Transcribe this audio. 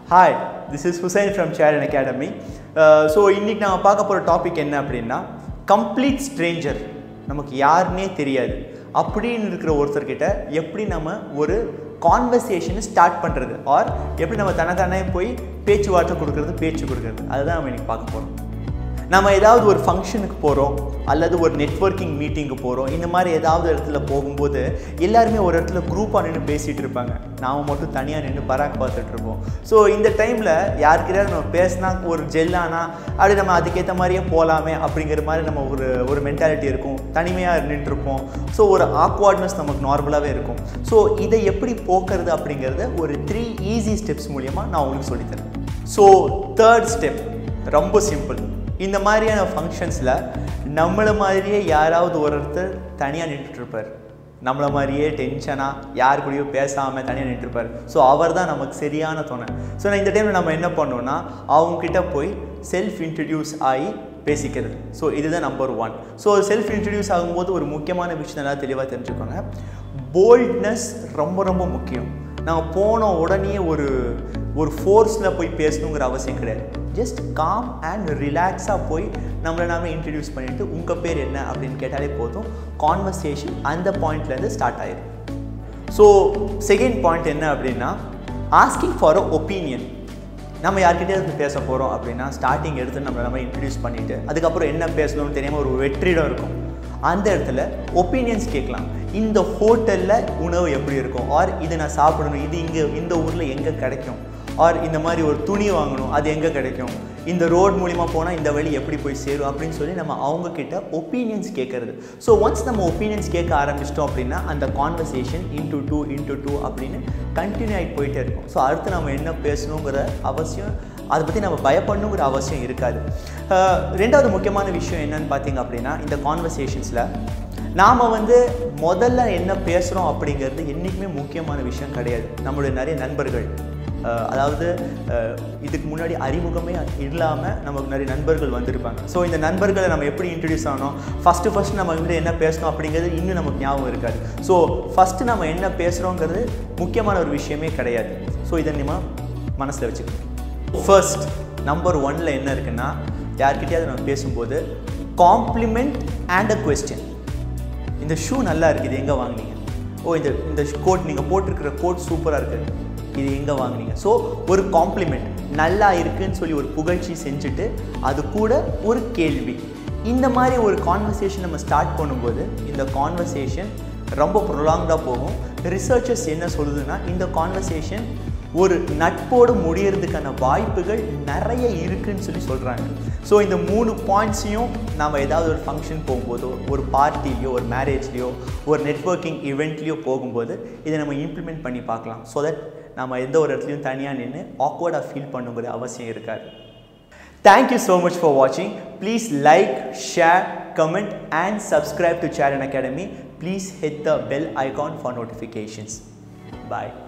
hi this is Hussain from Cheran academy so இன்றைக்கி நம்ம பார்க்க போகிற டாபிக் என்ன அப்படின்னா கம்ப்ளீட் ஸ்ட்ரேஞ்சர் நமக்கு யாருன்னே தெரியாது அப்படின்னு இருக்கிற ஒருத்தர்கிட்ட எப்படி நம்ம ஒரு கான்வர்சேஷனை ஸ்டார்ட் பண்ணுறது ஆர் எப்படி நம்ம தனத்தானே போய் பேச்சுவார்த்தை கொடுக்கறது பேச்சு கொடுக்கறது அதுதான் நம்ம இன்னைக்கு பார்க்க போகிறோம் நம்ம ஏதாவது ஒரு ஃபங்க்ஷனுக்கு போகிறோம் அல்லது ஒரு நெட்வொர்க்கிங் மீட்டிங்க்கு போகிறோம் இந்த மாதிரி ஏதாவது இடத்துல போகும்போது எல்லாருமே ஒரு இடத்துல குரூப்பாக நின்று பேசிகிட்டு இருப்பாங்க நாம் மட்டும் தனியாக நின்று பராக் பார்த்துட்டு இருப்போம் ஸோ இந்த டைமில் யாருக்கிட்டையாவது நம்ம பேசினா ஒரு ஜெல்லானா அப்படி நம்ம அதுக்கேற்ற மாதிரியே போகலாமே அப்படிங்கிற மாதிரி நம்ம ஒரு ஒரு மென்டாலிட்டி இருக்கும் தனிமையாக நின்றுருப்போம் ஸோ ஒரு ஆக்வர்ட்னஸ் நமக்கு நார்மலாகவே இருக்கும் ஸோ இதை எப்படி போக்குறது அப்படிங்கிறத ஒரு த்ரீ ஈஸி ஸ்டெப்ஸ் மூலியமாக நான் உங்களுக்கு சொல்லித்தரேன் ஸோ தேர்ட் ஸ்டெப் ரொம்ப சிம்பிள் இந்த மாதிரியான ஃபங்க்ஷன்ஸில் நம்மளை மாதிரியே யாராவது ஒருத்தர் தனியாக நின்றுட்டுருப்பார் நம்மளை மாதிரியே டென்ஷனாக யார் கூடயோ பேசாமல் தனியாக நின்றுருப்பார் ஸோ அவர் தான் நமக்கு சரியான துணை ஸோ நான் இந்த டைமில் நம்ம என்ன பண்ணோம்னா அவங்கக்கிட்ட போய் செல்ஃப் இன்ட்ரடியூஸ் ஆகி பேசிக்கிறது ஸோ இதுதான் number one so self introduce ஆகும்போது ஒரு முக்கியமான விஷயம் நல்லா தெளிவாக தெரிஞ்சுக்கோங்க போல்ட்னஸ் ரொம்ப ரொம்ப முக்கியம் நாங்கள் போன உடனே ஒரு ஒரு ஃபோர்ஸில் போய் பேசணுங்கிற அவசியம் கிடையாது ஜஸ்ட் காம் அண்ட் ரிலாக்ஸாக போய் நம்மளை நாம இன்ட்ரடியூஸ் பண்ணிவிட்டு உங்கள் பேர் என்ன அப்படின்னு கேட்டாலே போதும் கான்வர்சேஷன் அந்த பாயிண்ட்லேருந்து ஸ்டார்ட் ஆயிடும் ஸோ செகண்ட் பாயிண்ட் என்ன அப்படின்னா ஆஸ்கிங் ஃபார் அ ஒப்பீனியன் நம்ம யார்கிட்டயாவது பேச போகிறோம் அப்படின்னா ஸ்டார்டிங் எடுத்து நம்மளை நம்ம இன்ட்ரடியூஸ் பண்ணிவிட்டு அதுக்கப்புறம் என்ன பேசணும்னு தெரியாமல் ஒரு வெற்றிடம் இருக்கும் அந்த இடத்துல ஒப்பீனியன்ஸ் கேட்கலாம் இந்த ஹோட்டலில் உணவு எப்படி இருக்கும் ஆர் இதை நான் சாப்பிடணும் இது இங்கே இந்த ஊரில் எங்கே கிடைக்கும் ஆர் இந்த மாதிரி ஒரு துணி வாங்கணும் அது எங்கே கிடைக்கும் இந்த ரோட் மூலிமா போனால் இந்த வழி எப்படி போய் சேரும் அப்படின்னு சொல்லி நம்ம அவங்கக்கிட்ட ஒப்பீனியன்ஸ் கேட்குறது ஸோ ஒன்ஸ் நம்ம ஒப்பீனியன்ஸ் கேட்க ஆரம்பிச்சிட்டோம் அப்படின்னா அந்த conversation into two into two அப்படின்னு கண்டினியூ ஆகிட்டு போயிட்டே இருக்கும் ஸோ அடுத்து நம்ம என்ன பேசணுங்கிற அவசியம் அதை பற்றி நம்ம பயப்படணுங்கிற அவசியம் இருக்காது ரெண்டாவது முக்கியமான விஷயம் என்னன்னு பார்த்தீங்க அப்படின்னா இந்த கான்வர்சேஷன்ஸில் நாம் வந்து முதல்ல என்ன பேசுகிறோம் அப்படிங்கிறது என்றைக்குமே முக்கியமான விஷயம் கிடையாது நம்மளுடைய நிறைய நண்பர்கள் அதாவது இதுக்கு முன்னாடி அறிமுகமே இல்லாமல் நமக்கு நிறைய நண்பர்கள் வந்திருப்பாங்க ஸோ இந்த நண்பர்களை நம்ம எப்படி இன்ட்ரடியூஸ் ஆனோம் ஃபஸ்ட்டு ஃபஸ்ட்டு நம்ம வந்து என்ன பேசணும் அப்படிங்கிறது இன்னும் நமக்கு ஞாபகம் இருக்காது ஸோ ஃபஸ்ட்டு நம்ம என்ன பேசுகிறோங்கிறது முக்கியமான ஒரு விஷயமே கிடையாது ஸோ இதை நம்ம மனசில் வச்சுக்கணும் ஃபர்ஸ்ட் நம்பர் ஒனில் என்ன இருக்குன்னா யார்கிட்டயாவது நம்ம பேசும்போது காம்ப்ளிமெண்ட் அண்ட் அ கொஸ்டின் இந்த ஷூ நல்லா இருக்குது இது எங்கே வாங்கினீங்க ஓ இந்த இந்த கோட் நீங்கள் போட்டிருக்கிற கோட் சூப்பராக இருக்குது இது எங்கே வாங்கினீங்க ஸோ ஒரு காம்ப்ளிமெண்ட் நல்லா இருக்குன்னு சொல்லி ஒரு புகழ்ச்சி செஞ்சுட்டு அது கூட ஒரு கேள்வி இந்த மாதிரி ஒரு கான்வர்சேஷன் நம்ம ஸ்டார்ட் பண்ணும்போது இந்த கான்வர்சேஷன் ரொம்ப ப்ரொலாங்டாக போகும் ரிசர்ச்சர்ஸ் என்ன சொல்லுதுன்னா இந்த கான்வர்சேஷன் ஒரு நட்போடு முடியறதுக்கான வாய்ப்புகள் நிறைய இருக்குன்னு சொல்லி சொல்கிறாங்க ஸோ இந்த மூணு பாயிண்ட்ஸையும் நம்ம ஏதாவது ஒரு ஃபங்க்ஷன் போகும்போதோ ஒரு பார்ட்டிலையோ ஒரு மேரேஜ்லேயோ ஒரு நெட்ஒர்க்கிங் இவெண்ட்லேயோ போகும்போது இதை நம்ம இம்ப்ளிமெண்ட் பண்ணி பார்க்கலாம் ஸோ தட் நம்ம எந்த ஒரு இடத்துலையும் தனியாக நின்று ஆக்வர்டாக ஃபீல் பண்ணுங்கிற அவசியம் இருக்காது தேங்க்யூ ஸோ மச் ஃபார் வாட்சிங் please like share comment and subscribe to Cheran academy please hit the bell icon for notifications bye